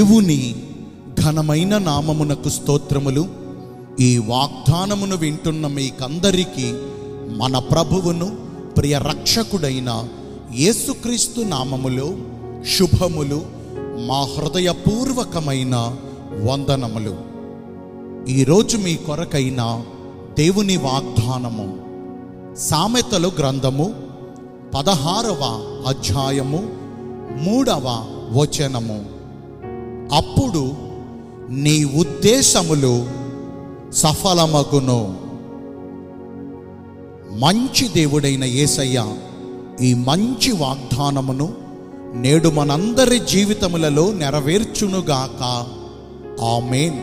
దేవుని ఘనమైన నామమునకు స్తోత్రములు ఈ వాగ్దానమును వింటున్న మీకందరికీ మన ప్రభువును ప్రియ రక్షకుడైన యేసుక్రీస్తు నామములో శుభములు మా హృదయపూర్వకమైన వందనములు ఈరోజు మీ కొరకైన దేవుని వాగ్దానము సామెతలు గ్రంథము పదహారవ అధ్యాయము మూడవ వచనము అప్పుడు నీ ఉద్దేశములు సఫలమగును మంచి దేవుడైన యేసయ్య ఈ మంచి వాగ్దానమును నేడు మనందరి జీవితములలో నెరవేర్చునుగాక ఆమేన్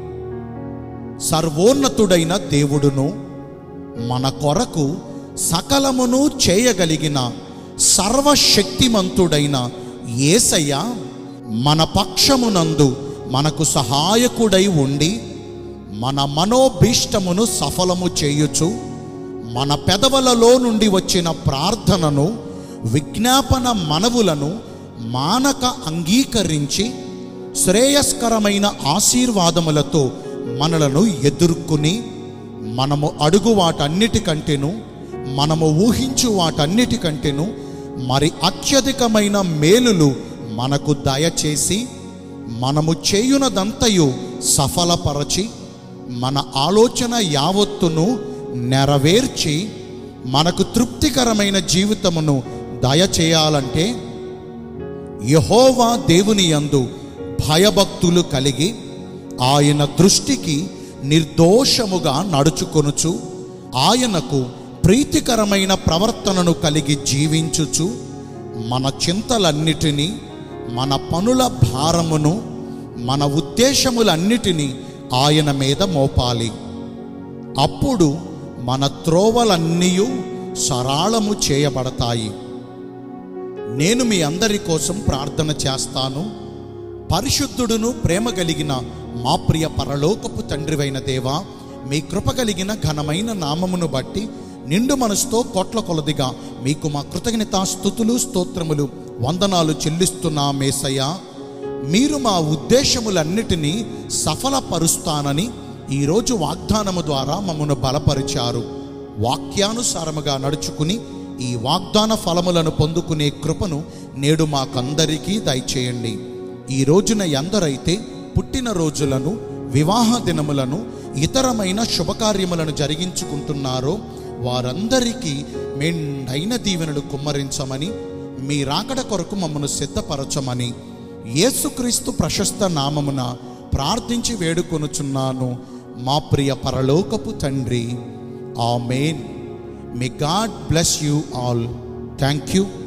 సర్వోన్నతుడైన దేవుడును మన కొరకు సకలమును చేయగలిగిన సర్వశక్తిమంతుడైన యేసయ్య మన పక్షమునందు మనకు సహాయకుడై ఉండి మన మనోభీష్టమును సఫలము చేయుచు మన పెదవులలో నుండి వచ్చిన ప్రార్థనను విజ్ఞాపన మనవులను మానక అంగీకరించి శ్రేయస్కరమైన ఆశీర్వాదములతో మనలను ఎదుర్కొని మనము అడుగు వాటన్నిటికంటేను మనము ఊహించు వాటన్నిటికంటేను మరి అత్యధికమైన మేలులు మనకు దయచేసి మనము చేయునదంతయు సఫలపరచి మన ఆలోచన యావత్తును నెరవేర్చి మనకు తృప్తికరమైన జీవితమును దయచేయాలంటే యహోవా దేవుని యందు భయభక్తులు కలిగి ఆయన దృష్టికి నిర్దోషముగా నడుచుకొనుచు ఆయనకు ప్రీతికరమైన ప్రవర్తనను కలిగి జీవించుచు మన చింతలన్నిటినీ మన పనుల భారమును మన ఉద్దేశములన్నిటినీ ఆయన మీద మోపాలి అప్పుడు మన త్రోవలన్నీ సరాళము చేయబడతాయి నేను మీ అందరి కోసం ప్రార్థన చేస్తాను పరిశుద్ధుడును ప్రేమ కలిగిన మా ప్రియ పరలోకపు తండ్రివైన దేవా మీ కృప కలిగిన ఘనమైన నామమును బట్టి నిండు మనసుతో కోట్ల కొలదిగా మీకు మా కృతజ్ఞతా స్థుతులు స్తోత్రములు వందనాలు చెల్లిస్తున్నా మేసయ్యా మీరు మా ఉద్దేశములన్నిటినీ సఫలపరుస్తానని ఈరోజు వాగ్దానము ద్వారా మమ్మను బలపరిచారు వాక్యానుసారముగా నడుచుకుని ఈ వాగ్దాన ఫలములను పొందుకునే కృపను నేడు మాకందరికీ దయచేయండి ఈ రోజున ఎందరైతే పుట్టిన రోజులను వివాహ దినములను ఇతరమైన శుభకార్యములను జరిగించుకుంటున్నారో వారందరికీ మెండైన దీవెనలు కుమ్మరించమని మీ రాకడ కొరకు మమ్మను సిద్ధపరచమని యేసుక్రీస్తు ప్రశస్త నామమున ప్రార్థించి వేడుకొనుచున్నాను మా ప్రియ పరలోకపు తండ్రి amen may God bless you all thank you